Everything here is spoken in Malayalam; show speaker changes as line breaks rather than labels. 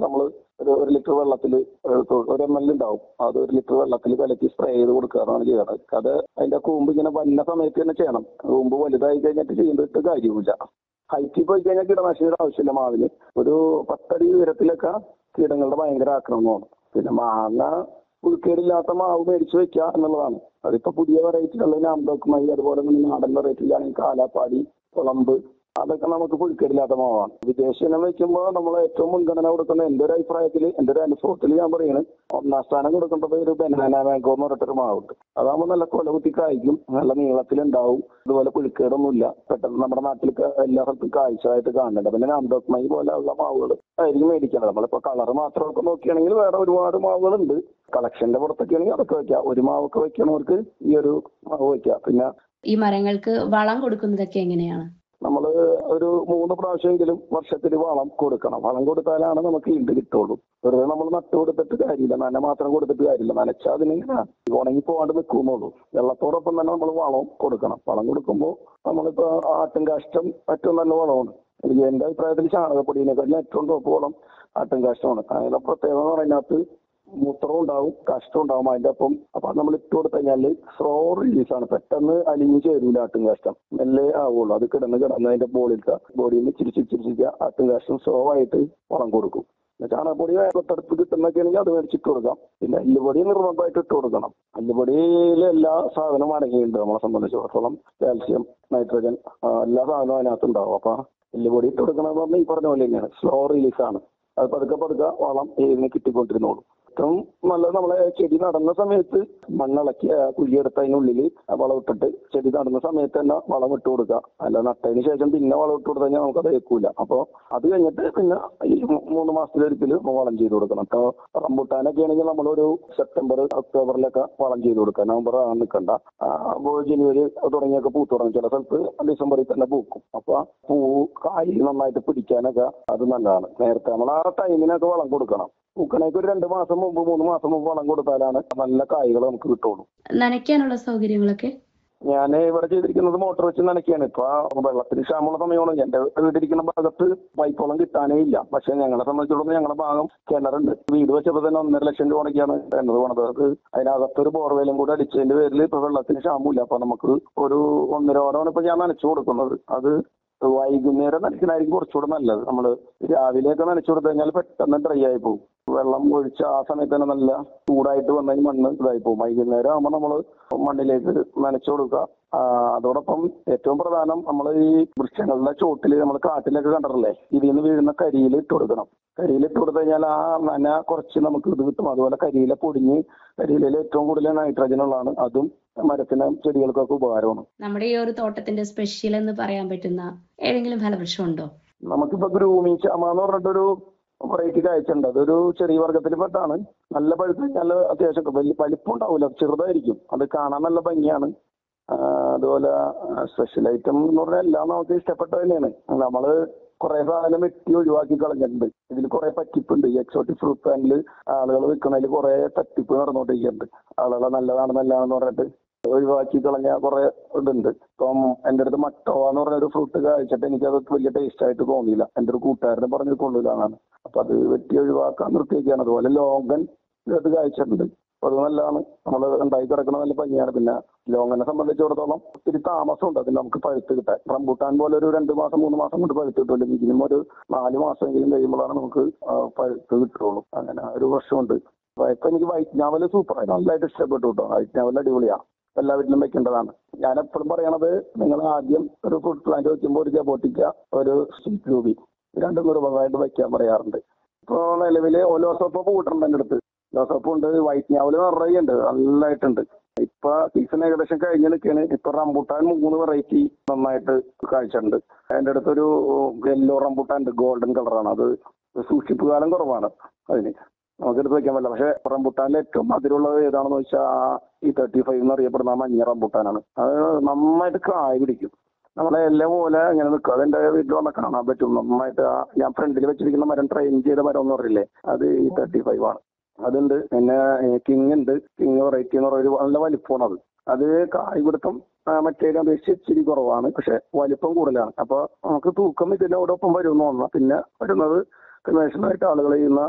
നമ്മൾ ഒരു ഒരു ലിറ്റർ വെള്ളത്തിൽ ഒരു എം എൽ ഉണ്ടാവും അത് ഒരു ലിറ്റർ വെള്ളത്തിൽ കലക്കി സ്പ്രേ ചെയ്ത് കൊടുക്കുകയാണ് ചെയ്യണത് അത് അതിന്റെ കൂമ്പ് ഇങ്ങനെ വന്ന സമയത്ത് തന്നെ ചെയ്യണം കൂമ്പ് വലുതായി കഴിഞ്ഞിട്ട് ചെയ്തിട്ട് കാര്യമില്ല ഹൈറ്റിൽ പോയി കഴിഞ്ഞാൽ കീടനാശിനിയുടെ ആവശ്യമില്ല മാവിന് ഒരു പത്തടി ഉയരത്തിലൊക്കെ കീടങ്ങളുടെ ഭയങ്കര ആക്രമണമാണ് പിന്നെ മാങ്ങ പുഴുക്കേടില്ലാത്ത മാവ് മേടിച്ചു വെക്കുക എന്നുള്ളതാണ് അതിപ്പോ പുതിയ വെറൈറ്റികളുള്ള നാംഡോക്കുമായി അതുപോലെ തന്നെ നാടൻ വെറൈറ്റിയിലാണെങ്കിൽ കാലാപ്പാടി കുളമ്പ് അതൊക്കെ നമുക്ക് പുഴുക്കേടില്ലാത്ത മാവാണ് വിദേശ ഇനം വെക്കുമ്പോൾ നമ്മൾ ഏറ്റവും മുൻഗണന കൊടുക്കുന്ന എന്റെ ഒരു അഭിപ്രായത്തിൽ എന്റെ ഒരു അനുഭവത്തിൽ ഞാൻ പറയുന്നത് ഒന്നാം സ്ഥാനം കൊടുക്കേണ്ടത് ഒരു ബനാന മാംഗോ എന്ന് പറഞ്ഞിട്ടൊരു മാവുണ്ട് അതാകുമ്പോൾ നല്ല കൊലകുത്തി കായ്ക്കും നല്ല നീളത്തിലുണ്ടാവും അതുപോലെ പുഴുക്കേടൊന്നുമില്ല പെട്ടെന്ന് നമ്മുടെ നാട്ടിൽ ക- എല്ലാ സ്ഥലത്തും കാഴ്ചയായിട്ട് കാണുന്നുണ്ട് പിന്നെ നാംഡോക്മൈ പോലെയുള്ള മാവുകൾ ആയിരിക്കും മേടിക്കുന്നത് നമ്മളിപ്പോ കളർ മാത്രമൊക്കെ നോക്കുകയാണെങ്കിൽ വേറെ ഒരുപാട് മാവുകളുണ്ട് കളക്ഷന്റെ പുറത്തൊക്കെ ആണെങ്കിൽ അതൊക്കെ വെക്കാം ഒരു മാവൊക്കെ വെക്കണവർക്ക് ഈ ഒരു മാവ് വെക്കാം പിന്നെ
ഈ മരങ്ങൾക്ക് വളം കൊടുക്കുന്നതൊക്കെ എങ്ങനെയാണ്
നമ്മൾ ഒരു മൂന്ന് പ്രാവശ്യമെങ്കിലും വർഷത്തിൽ വളം കൊടുക്കണം വളം കൊടുത്താലാണ് നമുക്ക് ഈൽഡ് കിട്ടുള്ളൂ വെറുതെ നമ്മൾ നട്ടു കൊടുത്തിട്ട് കാര്യമില്ല നന മാത്രം കൊടുത്തിട്ട് കാര്യമില്ല നനച്ചാൽ അതിനിങ്ങനെ ഉണങ്ങി പോകാണ്ട് നിൽക്കുന്നുള്ളൂ വെള്ളത്തോടൊപ്പം തന്നെ നമ്മൾ വളം കൊടുക്കണം വളം കൊടുക്കുമ്പോൾ നമ്മളിപ്പോ ആട്ടും കാഷ്ടം ഏറ്റവും നല്ല വളമാണ് എനിക്ക് എന്റെ അഭിപ്രായത്തിൽ ചാണകപ്പൊടിയെക്കാട്ടിലും ഏറ്റവും ടോപ്പ് വളം ആട്ടും കാഷ്ടമാണ് അതിന്റെ പ്രത്യേകത എന്ന് പറയുന്നതിനകത്ത് മൂത്രവും ഉണ്ടാവും കഷ്ടം ഉണ്ടാവും അതിന്റെ ഒപ്പം അപ്പൊ അത് നമ്മൾ ഇട്ട് കൊടുത്തു കഴിഞ്ഞാല് സ്ലോ റിലീസ് ആണ് പെട്ടെന്ന് അലിഞ്ഞു ചേരൂല ആട്ടും കാഷ്ടം മെല്ലെ ആവുള്ളൂ അത് കിടന്ന് കിടന്ന് അതിന്റെ ബോഡിയിലത്തെ ബോഡിയിൽ നിന്ന് ചിരിച്ച് ചിരിച്ചിരിക്കുക ആട്ടും കാഷ്ടം സ്ലോ ആയിട്ട് വളം കൊടുക്കും പിന്നെ ചാണകപ്പൊടി തൊട്ടടുത്ത് കിട്ടുന്നൊക്കെ ആണെങ്കിൽ അത് മേടിച്ചിട്ട് കൊടുക്കാം പിന്നെ എല്ലുപൊടി നിർബന്ധമായിട്ട് ഇട്ട് കൊടുക്കണം എല്ലുപൊടിയിൽ എല്ലാ സാധനവും അടങ്ങിയിട്ടുണ്ട് നമ്മളെ സംബന്ധിച്ചിടത്തോളം കാൽസ്യം നൈട്രജൻ ആ, എല്ലാ സാധനവും അതിനകത്ത് ഉണ്ടാവും അപ്പൊ എല്ലുപൊടി ഇട്ട് കൊടുക്കണമെന്ന് പറഞ്ഞാൽ ഈ പറഞ്ഞ പോലെ തന്നെയാണ് സ്ലോ റിലീസ് ആണ് അത് പതുക്കെ പതുക്കെ വളം ഇതിന് കിട്ടിക്കൊണ്ടിരുന്നോളും ഏറ്റവും നല്ലത് നമ്മളെ ചെടി നടുന്ന സമയത്ത് മണ്ണിളക്കി ആ കുഴിയെടുത്ത് അതിനുള്ളിൽ വളം ഇട്ടിട്ട് ചെടി നടുന്ന സമയത്ത് തന്നെ വളം ഇട്ട് കൊടുക്കുക അല്ല നട്ടതിന് ശേഷം പിന്നെ വളം ഇട്ട് കൊടുത്തു കഴിഞ്ഞാൽ നമുക്കത് ഏൽക്കൂല അപ്പോൾ അത് കഴിഞ്ഞിട്ട് പിന്നെ ഈ മൂ- മൂന്ന് മാസത്തിലൊരിക്കൽ വളം ചെയ്ത് കൊടുക്കണം അപ്പോൾ റംബുട്ടാനൊക്കെ ആണെങ്കിൽ നമ്മളൊരു സെപ്റ്റംബർ ഒക്ടോബറിലൊക്കെ വളം ചെയ്ത് കൊടുക്കുക നവംബർ ആകാൻ നിൽക്കണ്ട ആ, അപ്പോൾ ജനുവരി തുടങ്ങിയൊക്കെ പൂത്ത് തുടങ്ങും ചില സ്ഥലത്ത് ഡിസംബറിൽ തന്നെ പൂക്കും അപ്പൊ ആ പൂ കായ് നന്നായിട്ട് പിടിക്കാനൊക്കെ അത് നല്ലതാണ് നേരത്തെ നമ്മൾ ആ ടൈമിനൊക്കെ വളം കൊടുക്കണം പൂക്കണേക്ക് ഒരു രണ്ട് മാസം മുമ്പ് മൂന്ന് മാസം മുമ്പ് വളം കൊടുത്താലാണ് നല്ല കായ്കൾ നമുക്ക് കിട്ടുള്ളൂ
നനയ്ക്കാനുള്ള സൗകര്യങ്ങളൊക്കെ
ഞാൻ ഇവിടെ ചെയ്തിരിക്കുന്നത് മോട്ടോർ വെച്ച് നനയ്ക്കുകയാണ് ഇപ്പൊ വെള്ളത്തിന് ക്ഷാമമുള്ള സമയമാണ് എന്റെ വീട്ടിലിരിക്കുന്ന ഭാഗത്ത് പൈപ്പ് വെള്ളം കിട്ടാനേ ഇല്ല പക്ഷെ ഞങ്ങളെ സംബന്ധിച്ചിടത്തോളം ഞങ്ങളുടെ ഭാഗം കിണറുണ്ട് വീട് വെച്ചപ്പോൾ തന്നെ ഒന്നര ലക്ഷം രൂപ മുടക്കിയാണ് കിണർ പോണത് അത് അതിനകത്തൊരു ബോർവെയിലും കൂടെ അടിച്ചതിന്റെ പേരിൽ ഇപ്പൊ വെള്ളത്തിന് ക്ഷാമമില്ല അപ്പൊ നമുക്ക് ഒരു ഒന്നരോടാണ് ഇപ്പൊ ഞാൻ നനച്ചു കൊടുക്കുന്നത് അത് വൈകുന്നേരം നനയ്ക്കണായിരിക്കും കുറച്ചുകൂടെ നല്ലത് നമ്മൾ രാവിലെയൊക്കെ നനച്ചു കൊടുത്തു കഴിഞ്ഞാൽ പെട്ടെന്ന് ഡ്രൈ ആയി പോകും വെള്ളം ഒഴിച്ച ആ സമയത്ത് തന്നെ നല്ല ചൂടായിട്ട് വന്നതിന് മണ്ണ് ഇതായി പോകും വൈകുന്നേരം ആകുമ്പോൾ നമ്മൾ മണ്ണിലേക്ക് നനച്ചു കൊടുക്കുക ആ, അതോടൊപ്പം ഏറ്റവും പ്രധാനം നമ്മൾ ഈ വൃക്ഷങ്ങളുടെ ചോട്ടിൽ നമ്മൾ കാട്ടിലൊക്കെ കണ്ടിട്ടില്ലേ ഇതിൽ നിന്ന് വീഴുന്ന കരിയിൽ ഇട്ട് കൊടുക്കണം കരിയിൽ ഇട്ട് കൊടുത്തു കഴിഞ്ഞാൽ ആ നന കുറച്ച് നമുക്ക് ഇത് കിട്ടും അതുപോലെ കരിയില പൊടിഞ്ഞ് കരിയിലയിൽ ഏറ്റവും കൂടുതൽ നൈട്രജൻ ഉള്ളതാണ് അതും മരത്തിന് ചെടികൾക്കൊക്കെ ഉപകാരമാണ്
നമ്മുടെ ഈ ഒരു തോട്ടത്തിന്റെ സ്പെഷ്യൽ എന്ന് പറയാൻ പറ്റുന്ന ഏതെങ്കിലും ഫലവൃക്ഷം ഉണ്ടോ
നമുക്കിപ്പോ ഗ്രൂമിങ് ചാമ എന്ന് പറഞ്ഞിട്ടൊരു വെറൈറ്റി കാഴ്ചയുണ്ട് അതൊരു ചെറിയ വർഗത്തിൽ പെട്ടാണ് നല്ല പഴുത്ത് നല്ല അത്യാവശ്യം വലിയ വലിപ്പം ഉണ്ടാവില്ല ചെറുതായിരിക്കും അത് കാണാൻ നല്ല ഭംഗിയാണ് ആ, അതുപോലെ സ്പെഷ്യൽ ഐറ്റം എന്ന് പറഞ്ഞാൽ എല്ലാം നമുക്ക് ഇഷ്ടപ്പെട്ട തന്നെയാണ് നമ്മള് കുറെ സാധനം വെട്ടി ഒഴിവാക്കി കളഞ്ഞിട്ടുണ്ട് ഇതിൽ കുറെ പറ്റിപ്പുണ്ട് ഈ എക്സോട്ടിക് ഫ്രൂട്ട് പാനിൽ ആളുകൾ വിൽക്കുന്നതിൽ കുറെ തട്ടിപ്പ് നടന്നുകൊണ്ടിരിക്കുന്നുണ്ട് ആളുകളെ നല്ലതാണ് നല്ലതാണെന്ന് പറഞ്ഞിട്ട് ഒഴിവാക്കി കളഞ്ഞ കുറെ ഇതുണ്ട് ഇപ്പം എൻ്റെ അടുത്ത് മട്ടോവ എന്ന് പറഞ്ഞ ഒരു ഫ്രൂട്ട് കഴിച്ചിട്ട് എനിക്കത് വലിയ ടേസ്റ്റ് ആയിട്ട് തോന്നിയില്ല എൻ്റെ ഒരു കൂട്ടുകാരനെ പറഞ്ഞത് കൊള്ളില്ലാന്നാണ് അപ്പൊ അത് വെട്ടി ഒഴിവാക്കാൻ നിർത്തിയൊക്കെയാണ് അതുപോലെ ലോങ്കൻ ഇത് കഴിച്ചിട്ടുണ്ട് അപ്പൊ അത് നല്ലതാണ് നമ്മൾ ഉണ്ടായി കിടക്കുന്ന നല്ല ഭംഗിയാണ് പിന്നെ ലോങ്ങനെ സംബന്ധിച്ചിടത്തോളം ഒത്തിരി താമസമുണ്ട് അതിന് നമുക്ക് പഴുത്ത് കിട്ടാൻ റംബൂട്ടാൻ പോലെ ഒരു രണ്ട് മാസം മൂന്ന് മാസം കൊണ്ട് പഴുത്ത് കിട്ടില്ല മിനിമം ഒരു നാല് മാസമെങ്കിലും കഴിയുമ്പോഴാണ് നമുക്ക് ആ, പഴുത്ത് കിട്ടുള്ളൂ അങ്ങനെ ഒരു വർഷമുണ്ട് അപ്പൊ ഇപ്പൊ എനിക്ക് വൈറ്റ് നാവൽ സൂപ്പറായി നല്ലതായിട്ട് ഇഷ്ടപ്പെട്ടു കേട്ടോ വൈറ്റ് നാവൽ അടിപൊളിയാണ് എല്ലാ വീട്ടിലും വെക്കേണ്ടതാണ് ഞാൻ എപ്പോഴും പറയണത് നിങ്ങൾ ആദ്യം ഒരു ഫ്രൂട്ട് പ്ലാന്റ് വെക്കുമ്പോൾ ഒരു ജബോട്ടിക്ക ഒരു സ്വീറ്റ് രൂപി രണ്ടും നിർബന്ധമായിട്ട് വെക്കാൻ പറയാറുണ്ട് ഇപ്പൊ നിലവില് ഓലോസോപ്പ് പൂട്ടുണ്ട് എൻ്റെ അടുത്ത് ഓലോസോപ്പ് ഉണ്ട് വൈറ്റ് ഞാവല് നിറയെ ഉണ്ട് നല്ലതായിട്ടുണ്ട് ഇപ്പൊ സീസൺ ഏകദേശം കഴിഞ്ഞ് നിൽക്കുകയാണ് ഇപ്പൊ റംബൂട്ടാൻ മൂന്ന് വെറൈറ്റി നന്നായിട്ട് കാഴ്ചയുണ്ട് എൻ്റെ അടുത്തൊരു യെല്ലോ റംബൂട്ടാൻ ഉണ്ട് ഗോൾഡൻ കളറാണ് അത് സൂക്ഷിപ്പ് കാലം കുറവാണ് അതിന് നമുക്കെടുത്ത് വെക്കാൻ പറ്റില്ല പക്ഷെ റംബൂട്ടാനിൽ ഏറ്റവും മധുരമുള്ളത് ഏതാണെന്ന് വെച്ചാൽ ഈ തേർട്ടി ഫൈവ് എന്ന് അറിയപ്പെടുന്ന ആ മഞ്ഞ റംബൂട്ടാനാണ് അത് നന്നായിട്ട് കായ് പിടിക്കും നമ്മളെ എല്ലാ പോലെ ഇങ്ങനെ നിൽക്കും അതെന്റെ വീട്ടിൽ വന്നാൽ കാണാൻ പറ്റും നന്നായിട്ട് ആ ഞാൻ ഫ്രണ്ടിൽ വെച്ചിരിക്കുന്ന മരം ട്രെയിൻ ചെയ്ത മരം എന്ന് പറയില്ലേ അത് ഈ തേർട്ടി ഫൈവ് ആണ് അതുണ്ട് പിന്നെ കിങ് ഉണ്ട് കിങ് വെറൈറ്റി എന്ന് പറയുന്ന ഒരു നല്ല വലിപ്പമാണ് അത് അത് കായ് പിടുത്തം ആ, മറ്റേതിനെ അപേക്ഷിച്ച് ഇച്ചിരി കുറവാണ് പക്ഷെ വലിപ്പം കൂടുതലാണ് അപ്പൊ നമുക്ക് തൂക്കം ഇതിനോടൊപ്പം വരും എന്ന് തോന്നുന്നു പിന്നെ വരുന്നത് കൺവെൻഷനായിട്ട് ആളുകൾ ചെയ്യുന്ന